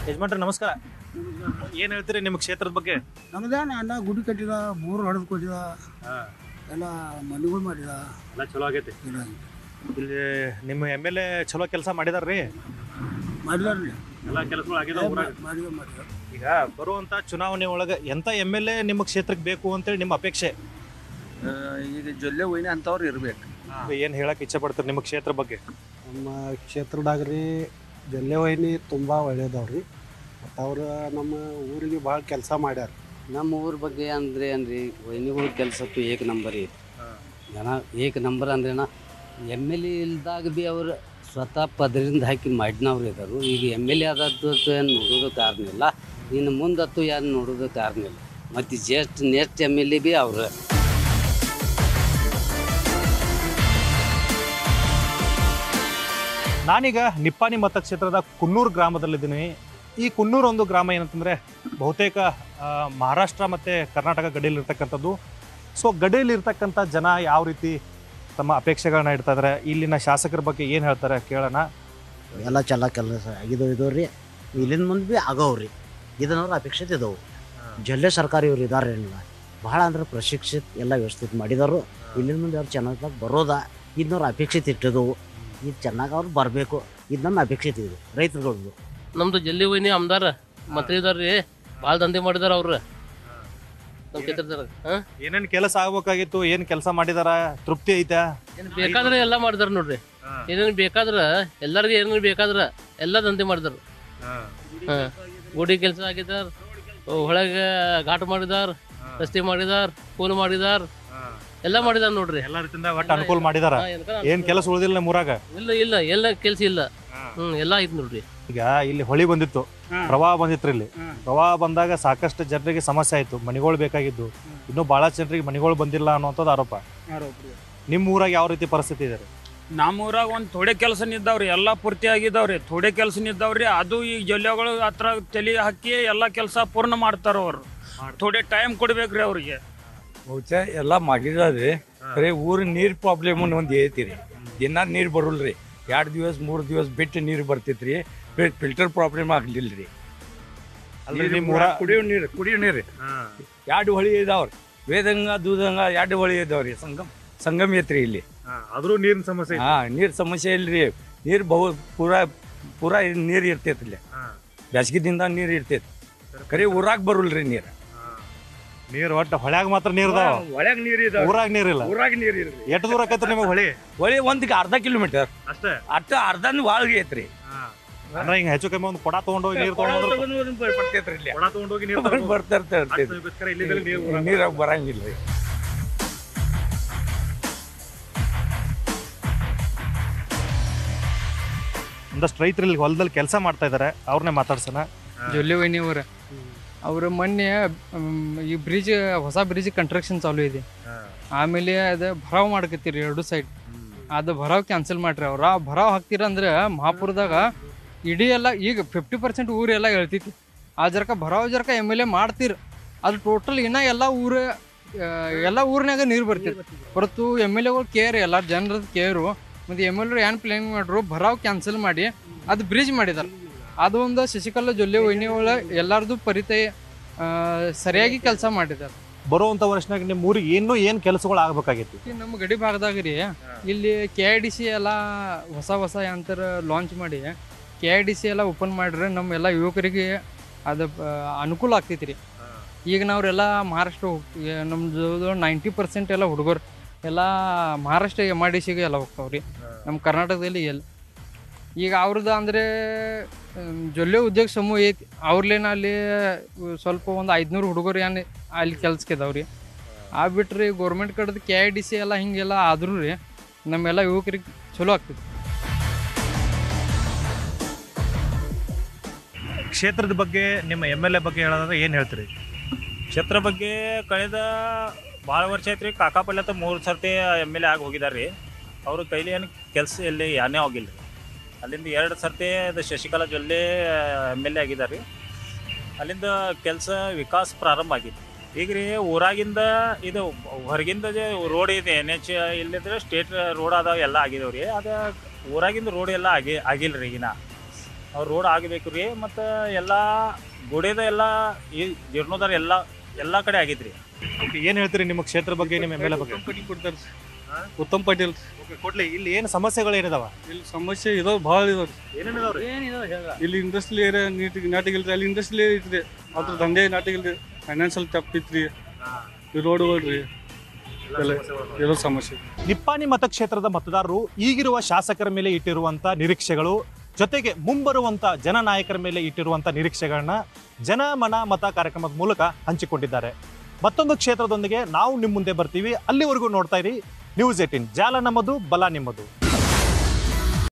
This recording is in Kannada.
ಯಜಮಾನ್ರೆ ನಮಸ್ಕಾರ ಏನ್ ಹೇಳ್ತೀರಿ ನಿಮ್ಮ ಕ್ಷೇತ್ರದ ಬಗ್ಗೆ ನಮ್ದೇನ ಅಣ್ಣ ಗುಡಿ ಕಟ್ಟಿದ ಬೋರ್ ಹೊಡೆದು ಕೊಟ್ಟಿದ ಎಲ್ಲ ಮನೆಗಳು ಮಾಡಿದ ಎಲ್ಲ ಚಲೋ ಆಗೈತಿ ಎಲ್ಲ ಇಲ್ಲಿ ನಿಮ್ಮ ಎಮ್ ಎಲ್ ಎ ಚಲೋ ಕೆಲಸ ಮಾಡಿದಾರ್ರಿ ಮಾಡಿದಾರ್ರಿ ಎಲ್ಲ ಕೆಲಸಗಳು ಆಗಿದಾವ ಮಾಡಿದ ಮಾಡಿದ ಈಗ ಬರುವಂತ ಚುನಾವಣೆ ಒಳಗೆ ಎಂತ ಎಮ್ ಎಲ್ ಎ ನಿಮ್ಮ ಕ್ಷೇತ್ರಕ್ಕೆ ಬೇಕು ಅಂತೇಳಿ ನಿಮ್ಮ ಅಪೇಕ್ಷೆ ಆ, ಈಗ ಜೊಲ್ಲೆ ಒಯ್ನೆ ಅಂತವ್ರು ಇರ್ಬೇಕು ಏನ್ ಹೇಳಕ್ ಇಚ್ಛೆ ಪಡ್ತೀರಿ ನಿಮ್ಮ ಕ್ಷೇತ್ರ ಬಗ್ಗೆ ನಮ್ಮ ಕ್ಷೇತ್ರದಾಗ ರೀ ಜಲ್ಲೆವಹಿನಿ ತುಂಬ ಒಳ್ಳೇದವ್ರಿ ಮತ್ತು ಅವ್ರು ನಮ್ಮ ಊರಿಗೆ ಭಾಳ ಕೆಲಸ ಮಾಡ್ಯಾರ ನಮ್ಮ ಊರ ಬಗ್ಗೆ ಅಂದ್ರೆ ಏನ್ರಿ ವೈನಿಗಳ ಕೆಲಸತ್ತು ಏಕ ನಂಬರ್ ಐತಿ ಜನ ಏಕ ನಂಬರ್ ಅಂದ್ರೇನ ಎಮ್ ಎಲ್ ಎ ಇಲ್ದಾಗ ಬಿ ಅವ್ರು ಸ್ವತಃ ಪದರಿಂದ ಹಾಕಿ ಮಾಡಿನವ್ರು ಇದ್ದಾರೆ ಈಗ ಎಮ್ ಎಲ್ ಎ ಆದದ್ದು ಏನು ನೋಡೋದು ಕಾರಣ ಇಲ್ಲ ಇನ್ನು ಮುಂದತ್ತು ಯಾರು ನೋಡೋದು ಕಾರಣ ಇಲ್ಲ ಮತ್ತು just next M L A ಬಿ ಅವ್ರು ನಾನೀಗ ನಿಪ್ಪಾಣಿ ಮತಕ್ಷೇತ್ರದ ಕುನ್ನೂರು ಗ್ರಾಮದಲ್ಲಿದ್ದೀನಿ ಈ ಕುನ್ನೂರು ಒಂದು ಗ್ರಾಮ ಏನಂತಂದರೆ ಬಹುತೇಕ ಆ, ಮಹಾರಾಷ್ಟ್ರ ಮತ್ತು ಕರ್ನಾಟಕ ಗಡಿಯಲ್ಲಿರ್ತಕ್ಕಂಥದ್ದು ಸೊ ಗಡಿಯಲ್ಲಿರ್ತಕ್ಕಂಥ ಜನ ಯಾವ ರೀತಿ ತಮ್ಮ ಅಪೇಕ್ಷೆಗಳನ್ನ ಇಡ್ತಾ ಇದ್ದಾರೆ ಇಲ್ಲಿನ ಶಾಸಕರ ಬಗ್ಗೆ ಏನು ಹೇಳ್ತಾರೆ ಕೇಳೋಣ ಎಲ್ಲ ಚಲ ಕೆಲಸ ಆಗಿದವು ಇದಾವೆ ರೀ ಇಲ್ಲಿಂದ ಮುಂದೆ ಭೀ ಆಗವ್ರಿ ಇದನ್ನವ್ರ ಅಪೇಕ್ಷಿತ ಇದಾವೆ ಜಲ್ಲೆ ಸರ್ಕಾರಿ ಇವ್ರು ಇದಾರೆ ಏನಿಲ್ಲ ಭಾಳ ಅಂದ್ರೆ ಪ್ರಶಿಕ್ಷಿತ ಎಲ್ಲ ವ್ಯವಸ್ಥಿತ ಮಾಡಿದಾರು ಇಲ್ಲಿಂದ ಮುಂದೆ ಅವ್ರು ಚೆನ್ನಾಗಿ ಬರೋದ ಇದನ್ನವ್ರು ಅಪೇಕ್ಷಿತ ಇಟ್ಟಿದ್ದವು ಇದು ಚೆನ್ನಾಗಿ ಅವ್ರು ಬರಬೇಕು ಇದು ನಮ್ಮ ಅಪೇಕ್ಷಿತ ಇದೆ ರೈತರುಗಳದ್ದು ನಮ್ದು ಜಲ್ದಿ ವೈನಿ ಆಮದಾರ ಮಂತ್ರಿ ಇದಾರ್ರಿ ಭಾಳ ದಂಧೆ ಮಾಡಿದಾರ ಅವ್ರು ನಮ್ಮ ಕ್ಷೇತ್ರದಾಗ ಹಾಂ ಏನೇನು ಕೆಲಸ ಆಗ್ಬೇಕಾಗಿತ್ತು ಏನು ಕೆಲಸ ಮಾಡಿದಾರ ತೃಪ್ತಿ ಐತಾ ಏನು ಬೇಕಾದ್ರೆ ಎಲ್ಲ ಮಾಡಿದಾರ ನೋಡ್ರಿ ಏನೇನು ಬೇಕಾದ್ರ ಎಲ್ಲರಿಗೂ ಏನೇನು ಬೇಕಾದ್ರ ಎಲ್ಲ ದಂಧೆ ಮಾಡಿದಾರ ಹಾಂ ಗುಡಿ ಕೆಲಸ ಆಗಿದಾರ ಒಳಗೆ ಘಾಟ್ ಮಾಡಿದಾರ ರಸ್ತೆ ಮಾಡಿದಾರ ಪೂಲ್ ಮಾಡಿದಾರ ಎಲ್ಲ ಮಾಡಿದಾರ ನೋಡ್ರಿ ಎಲ್ಲ ರೀತಿಯಿಂದ ಒಟ್ಟು ಅನುಕೂಲ ಮಾಡಿದಾರ ಹಾ, ಎನ್ಕ- ಏನು ಕೆಲಸ ಉಳಿದಿಲ್ಲ ಮೂರಾಗ ಇಲ್ಲ ಇಲ್ಲ ಎಲ್ಲ ಕೆಲಸ ಇಲ್ಲ ಹ್ಮ್ ಎಲ್ಲ ಐತಿ ನೋಡ್ರಿ ಈಗ ಇಲ್ಲಿ ಹೊಳಿ ಬಂದಿತ್ತು ಪ್ರವಾಹ ಬಂದಿತ್ತು ಇಲ್ಲಿ ಪ್ರವಾಹ ಬಂದಾಗ ಸಾಕಷ್ಟು ಜನರಿಗೆ ಸಮಸ್ಯೆ ಆಯ್ತು ಮನೆಗಳು ಬೇಕಾಗಿದ್ದು ಇನ್ನೂ ಬಹಳ ಜನರಿಗೆ ಮನೆಗಳು ಬಂದಿಲ್ಲ ಅನ್ನುವಂಥದ್ದು ಆರೋಪ ನಿಮ್ಮ ಊರಾಗ ಯಾವ ರೀತಿ ಪರಿಸ್ಥಿತಿ ಇದೆ ರೀ? ನಮ್ಮ ಊರಾಗ ಒಂದು ಥೋಡೆ ಕೆಲಸ ನಿದ್ದಾವ್ರಿ ಎಲ್ಲ ಪೂರ್ತಿ ಆಗಿದಾವ್ರಿ ಥೋಡೆ ಕೆಲಸ ನಿದ್ದಾವ್ರಿ ಅದು ಈಗ ಜಲ್ಲೆಗಳು ಹತ್ರ ತಲೆ ಹಾಕಿ ಎಲ್ಲ ಕೆಲಸ ಪೂರ್ಣ ಮಾಡ್ತಾರ ಅವ್ರು ಥೋಡೆ ಟೈಮ್ ಕೊಡ್ಬೇಕ್ರಿ ಅವ್ರಿಗೆ ಬಹುಶಃ ಎಲ್ಲ ಮಾಡಿದ್ರಿ ಬರೀ ಊರ ನೀರ್ ಪ್ರಾಬ್ಲಮ್ ಒಂದು ಐತಿ ರೀ ದಿನ ನೀರು ಬರಲ್ರಿ ಎರಡು ದಿವಸ ಮೂರು ದಿವಸ ಬಿಟ್ಟು ನೀರು ಬರ್ತೈತ್ರಿ ಫಿಲ್ಟರ್ ಪ್ರಾಬ್ಲಮ್ ಆಗ್ಲಿಲ್ಲ ರೀ ಅಲ್ರಿ ನಿಮ್ಮ ಊರ ಕುಡಿಯೋ ನೀರು ಕುಡಿಯೋ ನೀರು ಎರಡು ಹೊಳಿ ಇದಾವ್ರಿ ವೇದಂಗ ದೂದಂಗ ಎರಡು ಹೊಳಿ ಇದಾವ್ರಿ ಸಂಗಮ್ ಸಂಗಮ್ ಐತ್ರಿ ಇಲ್ಲಿ ಆದ್ರೂ ನೀರಿನ ಸಮಸ್ಯೆ ಹಾ ನೀರ್ ಸಮಸ್ಯೆ ಇಲ್ರಿ ನೀರ್ ಬಹು ಪೂರಾ ಪೂರಾ ನೀರ್ ಇರ್ತೈತಿ ಇಲ್ಲಿ ಬ್ಯಾಸ್ಗಿದಿಂದ ನೀರ್ ಇರ್ತೈತಿ ಖರೆ ಊರಾಗ ಬರುಲ್ರಿ ನೀರ್ ನೀರು ಒಟ್ಟು ಹೊಳ್ಯಾಗ ಮಾತ್ರ ನೀರ್ ಅದಾವ ಒಳಗ್ ನೀರ್ ಇದಾವ ಊರಾಗ ನೀರಿಲ್ಲ ಊರಾಗ ನೀರ್ ಇಲ್ರಿ ಎಷ್ಟು ದೂರ ಆಕೈತ್ರಿ ನಿಮಗೆ ಹೊಳಿ ಹೊಳಿ ಒಂದಿಗೆ ಅರ್ಧ ಕಿಲೋಮೀಟರ್ ಅಷ್ಟೇ ಅಟ್ಟ ಅರ್ಧನ ಒಳಗೆ ಐತ್ರಿ ಅಂದ್ರೆ ಹಿಂಗ ಹೆಚ್ಚು ಕಮ್ಮಿ ಒಂದು ಕೊಡ ತಗೊಂಡೋಗಿ ನೀರು ತಗೊಂಡ್ರು ಬರ್ತೈತ್ರಿ ಇಲ್ಲಿ ಕೊಡ ತಗೊಂಡೋಗಿ ನೀರು ಬರ್ತಾ ಇರ್ತೈತಿ ನೀರಾಗ ಬರಂಗಿಲ್ರಿ ಒಂದಷ್ಟು ರೈತರು ಇಲ್ಲಿ ಹೊಲದಲ್ಲಿ ಕೆಲಸ ಮಾಡ್ತಾ ಇದಾರೆ ಅವ್ರನ್ನೇ ಮಾತಾಡ್ಸೋಣ ಜೊಲ್ಲೆ ವೈನಿ ಅವ್ರ ಅವ್ರ ಮೊನ್ನೆ ಮ್, ಈ ಬ್ರಿಡ್ಜ್ ಹೊಸ ಬ್ರಿಡ್ಜ್ ಕನ್ಸ್ಟ್ರಕ್ಷನ್ ಚಾಲು ಇದೆ ಆಮೇಲೆ ಅದು ಭರಾವ್ ಮಾಡ್ಕತ್ತೀರಿ ಎರಡು ಸೈಡ್ ಅದು ಭರಾವ್ ಕ್ಯಾನ್ಸಲ್ ಮಾಡ್ರಿ ಅವ್ರ ಆ ಭರಾವ್ ಹಾಕ್ತೀರ ಅಂದ್ರೆ ಮಹಾಪುರದಾಗ ಇಡೀ ಎಲ್ಲ ಈಗ ಫಿಫ್ಟಿ ಪರ್ಸೆಂಟ್ ಊರೆಲ್ಲ ಹೇಳ್ತೈತಿ ಆ ಜರಕ ಭರಾವ್ ಜರಕ ಎಮ್ ಎಲ್ ಎ ಮಾಡ್ತೀರ ಅದು ಟೋಟಲ್ ಇನ್ನ ಎಲ್ಲ ಊರ ಆ, ಎಲ್ಲ ಊರಿನಾಗ ನೀರು ಬರ್ತೈತಿ ಹೊರತು ಎಮ್ ಎಲ್ ಎಗಳು ಕೇರ್ ಎಲ್ಲ ಜನರದ ಕೇರು ಮತ್ತು ಎಮ್ ಎಲ್ ಎ ಏನು ಪ್ಲಾನ್ ಮಾಡ್ರು ಭರಾವ್ ಕ್ಯಾನ್ಸಲ್ ಮಾಡಿ ಅದು ಬ್ರಿಡ್ಜ್ ಮಾಡಿದಾರೆ ಅದು ಒಂದು ಶಶಿಕಲಾ ಜೊಲ್ಲೆ ವೈನಿಗಳ ಎಲ್ಲರದು ಪರಿಚಯ ಆ, ಸರಿಯಾಗಿ ಕೆಲಸ ಮಾಡಿದ್ದಾರೆ ಬರುವಂತ ವರ್ಷನಾಗ ನಿಮ್ಮ ಊರಿಗೆ ಇನ್ನೂ ಏನು ಕೆಲಸಗಳು ಆಗ್ಬೇಕಾಗಿತ್ತು ಈ ನಮ್ಮ ಗಡಿ ಭಾಗದಾಗ ರೀ ಇಲ್ಲಿ ಕೆ ಐ ಡಿ ಸಿ ಎಲ್ಲ ಹೊಸ ಹೊಸ ಯಂತ್ರ ಲಾಂಚ್ ಮಾಡಿ ಕೆ ಐ ಡಿ ಸಿ ಎಲ್ಲ ಓಪನ್ ಮಾಡ್ರೆ ನಮ್ಮ ಎಲ್ಲ ಯುವಕರಿಗೆ ಅದು ಆ, ಅನುಕೂಲ ಆಗ್ತೈತಿ ರೀ ಈಗ ನಾವ್ರೆಲ್ಲ ಮಹಾರಾಷ್ಟ್ರ ಹೋಗ್ತೀವಿ ನಮ್ದು ನೈಂಟಿ ಪರ್ಸೆಂಟ್ ಎಲ್ಲ ಹುಡುಗರು ಎಲ್ಲ ಮಹಾರಾಷ್ಟ್ರ ಎಮ್ ಆರ್ ಡಿ ಸಿಗೆ ಎಲ್ಲ ಹೋಗ್ತಾವ್ರಿ ನಮ್ಮ ಕರ್ನಾಟಕದಲ್ಲಿ ಎಲ್ಲ ಈಗ ಅವ್ರದ್ದು ಅಂದರೆ ಜೊಲ್ಲೆ ಉದ್ಯೋಗ ಸಮೂಹ ಐತಿ ಅವ್ರಲೇನ ಅಲ್ಲಿ ಸ್ವಲ್ಪ ಒಂದು ಐದುನೂರು ಹುಡುಗರು ಏನು ಅಲ್ಲಿ ಕೆಲ್ಸಕ್ಕೆ ಇದಾವ್ರಿ ಆ ಬಿಟ್ರಿ ಗೌರ್ಮೆಂಟ್ ಕಡೆದು ಕೆ ಐ ಡಿ ಸಿ ಎಲ್ಲ ಹಿಂಗೆಲ್ಲ ಆದ್ರೂ ರೀ ನಮ್ಮೆಲ್ಲ ಯುವಕರಿಗೆ ಚಲೋ ಆಗ್ತೈತಿ ಕ್ಷೇತ್ರದ ಬಗ್ಗೆ ನಿಮ್ಮ ಎಮ್ ಎಲ್ ಎ ಬಗ್ಗೆ ಹೇಳೋದಾದ್ರೆ ಏನು ಹೇಳ್ತೀರಿ ಕ್ಷೇತ್ರ ಬಗ್ಗೆ ಕಳೆದ ಭಾಳ ವರ್ಷ ಐತ್ರಿ ಕಾಕಾಪಲ್ಲೆ ಮೂರು ಸರ್ತಿ ಎಮ್ ಎಲ್ ಎ ಆಗಿ ಹೋಗಿದಾರೆ ರೀ ಅವ್ರ ಕೈಲಿ ಏನು ಕೆಲಸ ಎಲ್ಲಿ ಯಾನೇ ಹೋಗಿಲ್ಲ ರೀ ಅಲ್ಲಿಂದ ಎರಡು ಸರ್ತಿ ಅದು Shashikala Jolle M L A ಆಗಿದ್ದಾರೆ ರೀ ಅಲ್ಲಿಂದ ಕೆಲಸ ವಿಕಾಸ ಪ್ರಾರಂಭ ಆಗಿದೆ ಈಗ ರೀ ಊರಾಗಿಂದ ಇದು ಹೊರಗಿಂದ ರೋಡ್ ಇದೆ ಎನ್ ಎಚ್ ಇಲ್ಲಿದ್ರೆ ಸ್ಟೇಟ್ ರೋಡ್ ಅದಾವ ಎಲ್ಲ ಆಗಿದಾವೆ ರೀ ಅದು ಊರಾಗಿಂದ ರೋಡ್ ಎಲ್ಲ ಆಗಿ ಆಗಿಲ್ಲ ರೀ ಈಗಿನ ಅವ್ರು ರೋಡ್ ಆಗಬೇಕು ರೀ ಮತ್ತು ಎಲ್ಲ ಗೋಡೆದ ಎಲ್ಲ ಈ ಜೀರ್ಣೋದ್ಧಾರ ಎಲ್ಲ ಎಲ್ಲ ಕಡೆ ಆಗೈತೆ ರೀ ಓಕೆ ಏನು ಹೇಳ್ತೀರಿ ನಿಮ್ಮ ಕ್ಷೇತ್ರ ಬಗ್ಗೆ ನಿಮ್ಮ ಎಮ್ ಎಲ್ ಎ ಬಗ್ಗೆ ಪಾಟೀಲ್ ಕೊಡ್ತಾರೆ ಉತ್ತಮ್ ಪಾಟೀಲ್ ಓಕೆ ಕೊಡ್ಲಿ ಇಲ್ಲಿ ಏನು ಸಮಸ್ಯೆಗಳು ಏನಿದಾವ ಇಲ್ಲಿ ಸಮಸ್ಯೆ ಇದಾವ ಭಾಳ ಇದಾವ್ರಿ ಏನೇನಿದಾವ್ರಿ ಇಲ್ಲಿ ಇಂಡಸ್ಟ್ರಿ ಏರಿಯಾ ನೀಟಿಗೆ ನಾಟಿಗಿಲ್ರಿ ಅಲ್ಲಿ ಇಂಡಸ್ಟ್ರಿ ಐತ್ರಿ ಅದ್ರ ದಂಧೆ ನಾಟಿಗಿಲ್ರಿ ಫೈನಾನ್ಷಿಯಲ್ ತಪ್ಪಿತ್ರಿ ಈ ರೋಡ್ಗಳ್ರಿ ಎಲ್ಲ ಇರೋ ಸಮಸ್ಯೆ ನಿಪ್ಪಾಣಿ ಮತಕ್ಷೇತ್ರದ ಮತದಾರರು ಈಗಿರುವ ಶಾಸಕರ ಮೇಲೆ ಇಟ್ಟಿರುವಂತ ನಿರೀಕ್ಷೆಗಳು ಜೊತೆಗೆ ಮುಂಬರುವಂತ ಜನನಾಯಕರ ಮೇಲೆ ಇಟ್ಟಿರುವಂತ ನಿರೀಕ್ಷೆಗಳನ್ನ ಜನ ಮನ ಮತ ಕಾರ್ಯಕ್ರಮದ ಮೂಲಕ ಹಂಚಿಕೊಂಡಿದ್ದಾರೆ ಮತ್ತೊಂದು ಕ್ಷೇತ್ರದೊಂದಿಗೆ ನಾವು ನಿಮ್ಮ ಮುಂದೆ ಬರ್ತೀವಿ ಅಲ್ಲಿವರೆಗೂ ನೋಡ್ತಾ ಇರಿ ನ್ಯೂಸ್ ಏಟಿನ್ ಜಾಲ ನಮ್ಮದು ಬಲ ನಿಮ್ಮದು